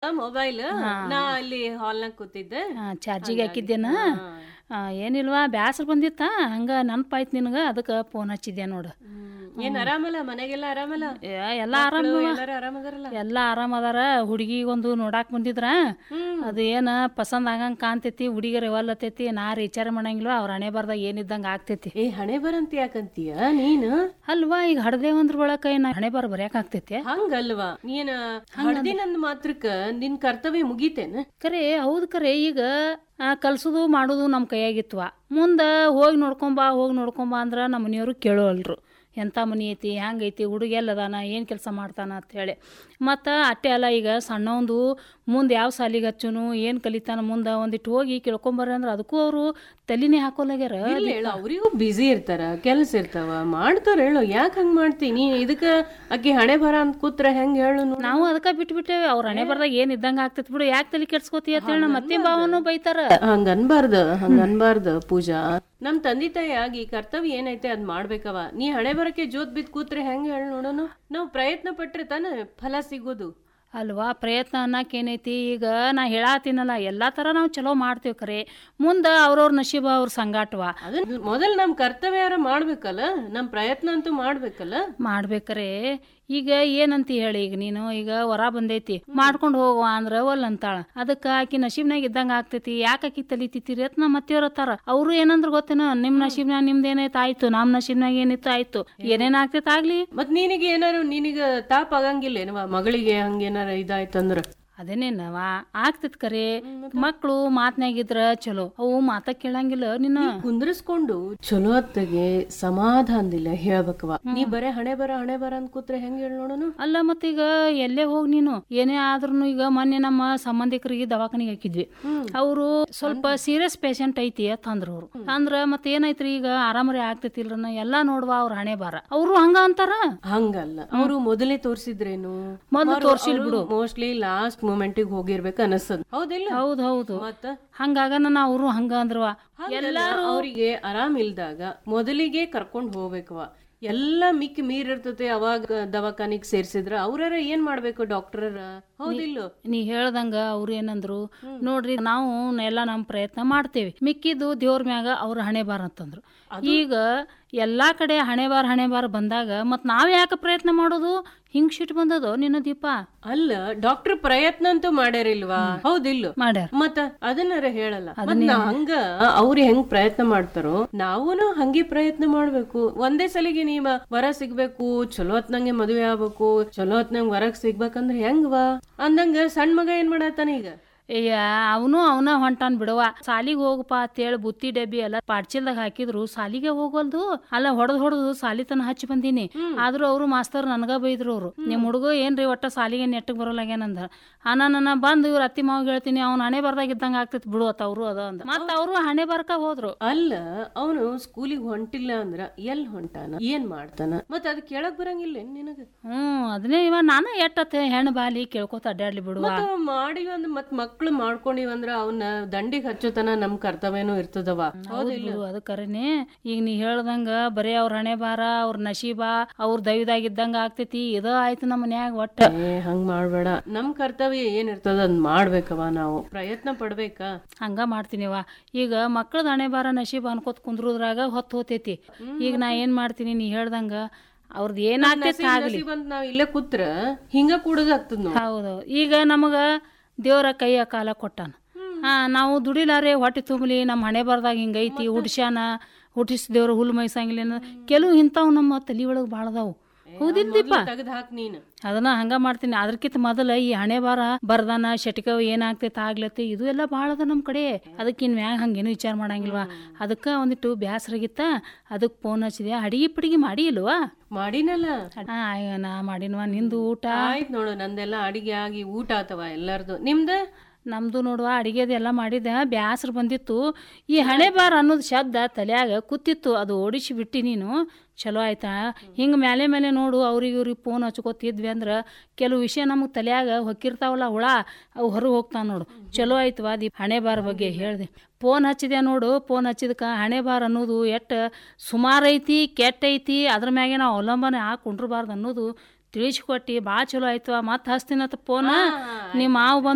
Mobile ನಾ ಅಲ್ಲಿ ಹಾಲ್ನಾಗ ಕೂತಿದ್ದೆ ಚಾರ್ಜಿಗೆ ಹಾಕಿದ್ದೇನ ಆ, ಏನಿಲ್ವಾ ಬ್ಯಾಸರ ಬಂದಿತ್ತ ಹಂಗ ನೆನಪಾಯ್ತು ನಿನಗೆ ಅದಕ್ಕೆ ಫೋನ್ ಹಚ್ಚಿದ್ದೆ ನೋಡು ಏನ್ ಆರಾಮಲ್ಲ ಮನೆಗೆಲ್ಲ ಆರಾಮಲ್ಲ ಏ, ಎಲ್ಲ ಆರಾಮ ಎಲ್ಲಾರು ಆರಾಮದಾರಲ್ಲ ಎಲ್ಲ ಆರಾಮ ಅದಾರ ಹುಡುಗಿಗೊಂದು ನೋಡಾಕ್ ಬಂದಿದ್ರ ಅದು ಏನ ಪಸಂದ್ ಆಗಂಗ್ ಕಾಣ್ತೈತಿ ಹುಡುಗರ ಒಲ್ಲತೈತಿ ನಾ ವಿಚಾರ ಮಾಡಂಗಿಲ್ವ ಅವ್ರ ಹಣೆ ಬರ್ದಾಗ ಏನಿದ್ದಂಗ ಆಗ್ತೈತಿ ಏ ಹಣೆ ಬರಂತ ಯಾಕಂತೀಯ ನೀನು ಅಲ್ವಾ ಈಗ ಹಡ್ದೇವಂದ್ರ ಒಳಕ ನಾ ಹಣೆ ಬರ ಬರ್ಯಾಕ ಆಗ್ತೈತಿ ಹಂಗಲ್ವಾ ನೀನ್ ಹಡ್ದಿನಂದ್ ಮಾತ್ರಕ್ಕ ನಿನ್ ಕರ್ತವ್ಯ ಮುಗೀತೇನ ಕರೆ ಹೌದು ಕರೆ ಈಗ ಆ, ಕಲ್ಸುದು ಮಾಡುದು ನಮ್ಮ ಕೈಯಾಗಿತ್ವ ಮುಂದೆ ಹೋಗಿ ನೋಡ್ಕೊಂಬಾ ಹೋಗಿ ನೋಡ್ಕೊಂಬಾ ಅಂದ್ರೆ ನಮ್ಮ ಮನೆಯವರು ಕೇಳೋಲ್ರು ಎಂಥ ಮನೆ ಐತಿ ಹೆಂಗೈತಿ ಹುಡುಗ ಎಲ್ಲದಾನ ಏನು ಕೆಲಸ ಮಾಡ್ತಾನ ಅಂತೇಳಿ ಮತ್ತು ಅಟ್ಟೆ ಅಲ್ಲ ಈಗ ಸಣ್ಣವಂದು ಮುಂದೆ ಯಾವ ಸಾಲಿಗೆ ಹಚ್ಚುನು ಏನು ಕಲಿತಾನ ಮುಂದೆ ಒಂದಿಟ್ಟು ಹೋಗಿ ಕೇಳ್ಕೊಂಬರ್ರಿ ಅಂದ್ರೆ ಅದಕ್ಕೂ ಅವರು ತಲೆನೇ ಹಾಕೋಲಾಗ್ಯಾರ ಇಲ್ಲ ಹೇಳು ಅವ್ರಿಗೂ ಬಿಸಿ ಇರ್ತಾರ ಕೆಲ್ಸ ಇರ್ತಾವ ಮಾಡ್ತಾರ ಹೇಳು ಯಾಕೆ ಹಂಗ್ ಮಾಡ್ತಿ ನೀ ಇದಕ್ಕ ಆಕಿ ಹಣೆ ಬರ ಅಂತ ಕೂತ್ರ ಹೆಂಗ್ ಹೇಳು ನೋಡು. ನಾವು ಅದಕ್ಕೆ ಬಿಟ್ಬಿಟ್ಟೇವೆ ಅವ್ರ ಹಣೆ ಬರ್ದಾಗ ಏನು ಇದ್ದಂಗೆ ಆಗ್ತೈತಿ ಬಿಡು ಯಾಕೆ ತಲೆ ಕೆಡ್ಸ್ಕೊತಿ ಅಂತೇಳಿ ನಮ್ಮ ಅತ್ತೆ ಭಾವನು ಬೈತಾರ ಹಂಗ ಅನ್ಬಾರ್ದ ಹಂಗ ಅನ್ಬಾರ್ದ ಪೂಜಾ ನಮ್ ತಂದೆ ತಾಯಿ ಆಗಿ ಕರ್ತವ್ಯ ಏನೈತೆ ಅದ್ ಮಾಡ್ಬೇಕವ ನೀ ಹಣೆ ಬರಕ್ಕೆ ಜೋತ್ ಬಿದ್ ಕೂತ್ರೆ ಹೆಂಗ್ ಹೇಳ ನೋಡೋನು ನಾವ್ ಪ್ರಯತ್ನ ಪಟ್ರೆ ತಾನೇ ಫಲ ಸಿಗೋದು ಅಲ್ವಾ ಪ್ರಯತ್ನ ಅನ್ನಕ್ಕೆ ಏನೈತಿ ಈಗ ನಾ ಹೇಳಾತೀನಲ್ಲ ಎಲ್ಲಾ ಥರ ನಾವು ಚಲೋ ಮಾಡ್ತೇವೆ ಖರೆ ಮುಂದೆ ಅವ್ರವ್ರ ನಶೀಬ ಅವ್ರ ಸಂಗಾಟವ ಅದನ್ನ ಮೊದಲ್ ನಮ್ ಕರ್ತವ್ಯ ಮಾಡ್ಬೇಕಲ್ಲ ನಮ್ ಪ್ರಯತ್ನ ಅಂತೂ ಮಾಡ್ಬೇಕಲ್ಲ ಮಾಡ್ಬೇಕರೆ ಈಗ ಏನಂತ ಹೇಳಿ ಈಗ ನೀನು ಈಗ ಹೊರ ಬಂದೈತಿ ಮಾಡ್ಕೊಂಡು ಹೋಗುವ ಅಂದ್ರ ಒಲ್ ಅಂತಾಳ ಅದಕ್ಕ ಆಕಿ ನಶೀಬ್ನಾಗ ಇದ್ದಂಗ ಆಗ್ತೈತಿ ಯಾಕೆ ಆಕಿ ತಲಿತಿತ್ತೀರಿ ಅಂತ ನಮ್ಮ ಅತ್ತಿಯವ್ರ ಅವ್ರು ಏನಂದ್ರ ಗೊತ್ತೇನ ನಿಮ್ ನಶೀಬ್ನಾಗ ನಿಮ್ದು ಏನೈತೆ ಆಯ್ತು ನಮ್ ನಶೀಬ್ನಾಗ ಏನಿತ್ತು ಆಯ್ತು ಏನೇನ್ ಆಗ್ತೈತೆ ಆಗ್ಲಿ ಮತ್ ನಿನಗೆ ಏನಾರು ನಿನಗ ತಾಪ ಆಗಂಗಿಲ್ಲ ಏನವ ಮಗಳಿಗೆ ಹಂಗೇನಾರ ಇದಾಯ್ತಂದ್ರ ಅದೇನೇನವ ಆಗ್ತೈತ್ ಕರೆ ಮಕ್ಳು ಮಾತ್ನಾಗಿದ್ರ ಚಲೋ ಅವು ಮಾತ ಕೇಳಂಗಿಲ್ಲ ನಿನ್ನ ಕುಂದ್ರಸ್ಕೊಂಡು ಚಲೋ ಹೊತ್ತಿಗೆ ಸಮಾಧಾನದಿಲ್ಲ ಹೇಳ್ಬೇಕವ ನೀ ಬರೇ ಹಣೆ ಬರ ಹಣೆ ಬರ ಅಂತ ಕೂತ್ರೆ ಹೆಂಗ್ ಹೇಳ ನೋಡೋನು ಅಲ್ಲ ಮತ್ತೀಗ ಎಲ್ಲೇ ಹೋಗಿ ನೀನು ಏನೇ ಆದ್ರೂ ಈಗ ಮೊನ್ನೆ ನಮ್ಮ ಸಂಬಂಧಿಕರಿಗೆ ದವಾಖಾನಿಗೆ ಹಾಕಿದ್ವಿ ಅವರು ಸ್ವಲ್ಪ ಸೀರಿಯಸ್ ಪೇಷಂಟ್ ಐತಿ ಅಂತ ಅಂದ್ರು ಅವ್ರು ಅಂದ್ರ ಮತ್ತೆ ಏನೈತ್ರಿ ಈಗ ಆರಾಮರಿ ಆಗ್ತೈತಿಲ್ರನ ಎಲ್ಲಾ ನೋಡ್ವಾ ಅವ್ರ ಹಣೆ ಬಾರ ಅವರು ಹಂಗ ಅಂತಾರ ಹಂಗಲ್ಲ ಅವರು ಮೊದಲೇ ತೋರ್ಸಿದ್ರೇನು ಮೊದ್ಲು ತೋರ್ಸಿಲ್ ಬಿಡು ಮೋಸ್ಟ್ಲಿ ಲಾಸ್ಟ್ ಮೂಮೆಂಟಿಗೆ ಹೋಗಿರ್ಬೇಕು ಅನಸ್ತದ ಹೌದಿಲ್ಲ ಹೌದ್ ಹೌದು ಮತ್ತ ಹಂಗಾಗನ ಅವರು ಹಂಗ ಅಂದ್ರವ ಎಲ್ಲಾರು ಅವರಿಗೆ ಆರಾಮ್ ಇಲ್ದಾಗ ಮೊದಲಿಗೆ ಕರ್ಕೊಂಡ್ ಹೋಗ್ಬೇಕವ ಎಲ್ಲ ಮಿಕ್ಕಿ ಮೀರಿರ್ತತೆ ಅವಾಗ ದವಾಖಾನಿಗ್ ಸೇರ್ಸಿದ್ರ ಅವ್ರರ ಏನ್ ಮಾಡ್ಬೇಕು ಡಾಕ್ಟರ್ ಹೌದಿಲ್ಲ ನೀ ಹೇಳ್ದಂಗ ಅವ್ರು ಏನಂದ್ರು ನೋಡ್ರಿ ನಾವು ಎಲ್ಲ ನಮ್ ಪ್ರಯತ್ನ ಮಾಡ್ತೇವಿ ಮಿಕ್ಕಿದ್ದು ದೇವ್ರ ಮ್ಯಾಗ ಅವ್ರ ಹಣೆ ಬಾರ ಅಂತಂದ್ರು ಈಗ ಎಲ್ಲಾ ಕಡೆ ಹಣೆ ಬಾರ ಹಣೆ ಬಾರ ಬಂದಾಗ ಮತ್ ನಾವ್ ಯಾಕೆ ಪ್ರಯತ್ನ ಮಾಡೋದು ಹಿಂಗ್ ಶಿಟ್ ಬಂದದೋ ನಿನ್ನ ದೀಪ ಅಲ್ಲ ಡಾಕ್ಟರ್ ಪ್ರಯತ್ನ ಅಂತೂ ಮಾಡ್ಯಾರಿಲ್ವಾ ಹೌದಿಲ್ಲ ಮಾಡ್ಯಾರ ಮತ್ತ ಅದನ್ನಾರ ಹೇಳಲ್ಲ ಮತ್ ನಾ ಹಂಗ ಅವ್ರು ಹೆಂಗ್ ಪ್ರಯತ್ನ ಮಾಡ್ತಾರೋ ನಾವೂನು ಹಂಗೆ ಪ್ರಯತ್ನ ಮಾಡ್ಬೇಕು ಒಂದೇ ಸಲಿಗೆ ನೀವ ವರ ಸಿಗ್ಬೇಕು ಚಲೋ ಹೊತ್ನಂಗೆ ಮದುವೆ ಆಗ್ಬೇಕು ಚಲೋ ಹೊತ್ನಂಗ್ ವರಗ್ ಸಿಗ್ಬೇಕಂದ್ರ ಹೆಂಗ್ವಾ ಅಂದಂಗ ಸಣ್ಣ ಮಗ ಏನ್ ಮಾಡತ್ತಾನ ಈಗ ಅಯ್ಯ ಅವನು ಅವನ ಹೊಂಟಾನ್ ಬಿಡವ ಸಾಲಿಗೆ ಹೋಗಪ್ಪ ಅಂತೇಳಿ ಬುತ್ತಿ ಡಬ್ಬಿ ಎಲ್ಲ ಪಾಡ್ಚಿಲ್ದಾಗ ಹಾಕಿದ್ರು ಸಾಲಿಗೆ ಹೋಗಲ್ದು ಅಲ್ಲ ಹೊಡೆದ್ ಹೊಡೆದು ಸಾಲಿ ತನ ಹಚ್ಚಿ ಬಂದೀನಿ ಆದ್ರೂ ಅವ್ರು ಮಾಸ್ತರ್ ನನಗ ಬೈದ್ರು ಅವ್ರು ನಿಮ್ ಹುಡುಗ ಏನ್ರಿ ಒಟ್ಟ ಸಾಲಿಗೆ ನೆಟ್ಟಗ್ ಬರೋಲಾಗ್ಯಾನಂದ ಅನ್ನ ನನ್ನ ಬಂದು ಇವ್ರ ಅತ್ತಿ ಮಾವಿಗೆ ಹೇಳ್ತೀನಿ ಅವ್ನ ಹಣೆ ಬರ್ದಾಗ ಇದ್ದಂಗ ಆಗ್ತೈತಿ ಬಿಡು ಅತ್ತ ಅವ್ರು ಅದ ಅಂದ ಮತ್ತ ಅವ್ರು ಹಣೆ ಬರ್ಕ ಹೋದ್ರು ಅಲ್ಲ ಅವನು ಸ್ಕೂಲಿಗೆ ಹೊಂಟಿಲ್ಲ ಅಂದ್ರ ಎಲ್ ಹೊಂಟಾನ ಏನ್ ಮಾಡ್ತಾನ ಮತ್ ಅದ್ ಕೇಳಕ್ ಬರಂಗಿಲ್ಲ ನಿನಗ ಹ್ಮ್ ಅದನ್ನೇ ಇವ ನಾನ ಎಟ್ಟತ್ತೆ ಹೆಣ್ಣು ಬಾಲಿ ಕೇಳ್ಕೊತ ಅಡ್ಡಾಡ್ಲಿ ಬಿಡುವ ಮತ್ತ ಮಾಡಿವಿ ಅಂದ್ರ ಮತ್ ಮಕ್ಳು ಮಾಡ್ಕೊಂಡಿವಂದ್ರ ಅವನ್ನ ದಂಡಿಗೆ ಹಚ್ಚೋತನ ನಮ್ ಕರ್ತವ್ಯನೂ ಇರ್ತದವ ಹೌದಿಲ್ಲ ಬಿಡು ಅದು ಕರೆನೆ ಈಗ ನೀ ಹೇಳ್ದಂಗ ಬರೀ ಅವ್ರ ಹಣೆ ಬಾರ ಅವ್ರ ನಶೀಬ ಅವ್ರ ದೈವದಾಗಿದ್ದಂಗ ಆಗ್ತೈತಿ ಇದ ಆಯ್ತು ನಮ್ಮ ಮನ್ಯಾಗ ಒಟ್ಟ ಏ ಹಂಗ್ ಮಾಡ್ಬೇಡ ನಮ್ ಕರ್ತವ್ಯ ಏನಿರ್ತದ ಅದ್ ಮಾಡ್ಬೇಕವ ನಾವು ಪ್ರಯತ್ನ ಪಡ್ಬೇಕಾ ಹಂಗ ಮಾಡ್ತೀನಿವ ಈಗ ಮಕ್ಕಳದ ಹಣೆ ಬಾರ ನಶೀಬ ಅನ್ಕೋತ ಕುಂದ್ರುದ್ರಾಗ ಹೊತ್ತು ಹೋತೈತಿ ಈಗ ನಾ ಏನ್ ಮಾಡ್ತೀನಿ ನೀ ಹೇಳ್ದಂಗ ಅವ್ರದ್ದು ಏನಾಗ್ತೈತಿ ಆಗ್ಲಿ ನಸೀಬ್ ಅಂತ ನಾವ್ ಇಲ್ಲೇ ಕೂತ್ರ ಹಿಂಗ ಕೂಡೋದಾಗ್ತದ ನೋಡ್ ಹೌದು ಈಗ ನಮಗ ದೇವರ ಕೈಯ ಕಾಲ ಕೊಟ್ಟಾನ ಹಾ ನಾವು ದುಡಿಲಾರೆ ಹೊಟ್ಟೆ ತುಂಬಲಿ ನಮ್ಮ ಹಣೆ ಬರ್ದಾಗ ಹಿಂಗೈತಿ ಹುಡ್ಸ್ಯಾನ ಹುಟ್ಟಿಸ್ ದೇವ್ರ ಹುಲ್ ಮೈಸಂಗಿಲ್ಲ ಅನ್ನೋದ್ ಕೆಲವು ಇಂಥವು ನಮ್ಮ ತಲಿ ಒಳಗೆ ಭಾಳದಾವು ಹೌದಿಲ್ಲ ದೀಪ ತೆಗ್ದ್ ಹಾಕ್ ನೀನ್ ಅದನ್ನ ಹಂಗ ಮಾಡ್ತೀನಿ ಅದ್ರಕ್ಕಿಂತ ಮೊದಲ ಈ ಹಣೆ ಬಾರ ಬರ್ದಾನ ಶಟಿಕವ್ ಏನಾಗ್ತೈತೆ ಆಗ್ಲತ್ತೆ ಇದು ಎಲ್ಲ ಭಾಳ ಅದ ನಮ್ಮ ಕಡೆ ಅದಕ್ಕೆ ಇನ್ ಮ್ಯಾಗ ಹಂಗೇನು ವಿಚಾರ ಮಾಡಂಗಿಲ್ವಾ ಅದಕ್ಕೆ ಒಂದಿಟ್ಟು ಬ್ಯಾಸರಾಗಿತ್ತ ಅದಕ್ಕೆ ಫೋನ್ ಹಚ್ಚಿದೆ ಅಡಿಗೆ ಪಿಡಿಗೆ ಮಾಡಿ ಇಲ್ವಾ ಮಾಡಿನಲ್ಲ ಹಾ ಅಯ್ಯೋ, ನಾ ಮಾಡಿನ್ವಾ ನಿಂದು ಊಟ ಆಯ್ತ್ ನೋಡು ನಂದೆಲ್ಲ ಅಡಿಗೆ ಆಗಿ ಊಟ ಆತವ ಎಲ್ಲಾರ್ದು ನಿಮ್ದ ನಮ್ದು ನೋಡುವ ಅಡಿಗೆದು ಎಲ್ಲ ಮಾಡಿದೆ ಬ್ಯಾಸ್ರ ಬಂದಿತ್ತು ಈ ಹಣೆ ಬಾರ ಅನ್ನೋದು ಶಬ್ದ ತಲ್ಯಾಗ ಕೂತಿತ್ತು ಅದು ಓಡಿಸಿ ಬಿಟ್ಟು ನೀನು ಚಲೋ ಆಯ್ತಾ ಹಿಂಗೆ ಮೇಲೆ ಮೇಲೆ ನೋಡು ಅವ್ರಿಗೆ ಇವ್ರಿಗೆ ಫೋನ್ ಹಚ್ಕೋತಿದ್ವಿ ಅಂದ್ರೆ ಕೆಲವು ವಿಷಯ ನಮಗೆ ತಲ್ಯಾಗ ಹೊಕ್ಕಿರ್ತಾವಲ್ಲ ಹುಳ ಅವು ಹೊರಗೆ ಹೋಗ್ತಾವ ನೋಡು ಚಲೋ ಆಯ್ತವ ದೀಪ ಹಣೆ ಬಾರ ಬಗ್ಗೆ ಹೇಳಿದೆ ಫೋನ್ ಹಚ್ಚಿದೆ ನೋಡು ಫೋನ್ ಹಚ್ಚಿದಕ್ಕೆ ಹಣೆ ಬಾರ ಅನ್ನೋದು ಎಷ್ಟು ಸುಮಾರು ಐತಿ ಕೆಟ್ಟ ಐತಿ ಅದ್ರ ಮ್ಯಾಗೆ ನಾವು ಅವಲಂಬನೆ ಹಾಕೊಂಡ್ರಬಾರ್ದು ಅನ್ನೋದು ತಿಳಿಸ್ಕೊಟ್ಟು ಭಾಳ ಚಲೋ ಆಯ್ತವ ಮತ್ತೆ ಹಚ್ತೀನತ್ತ ಫೋನ್ ನಿಮ್ಮ ಮಾವು ಬಂದು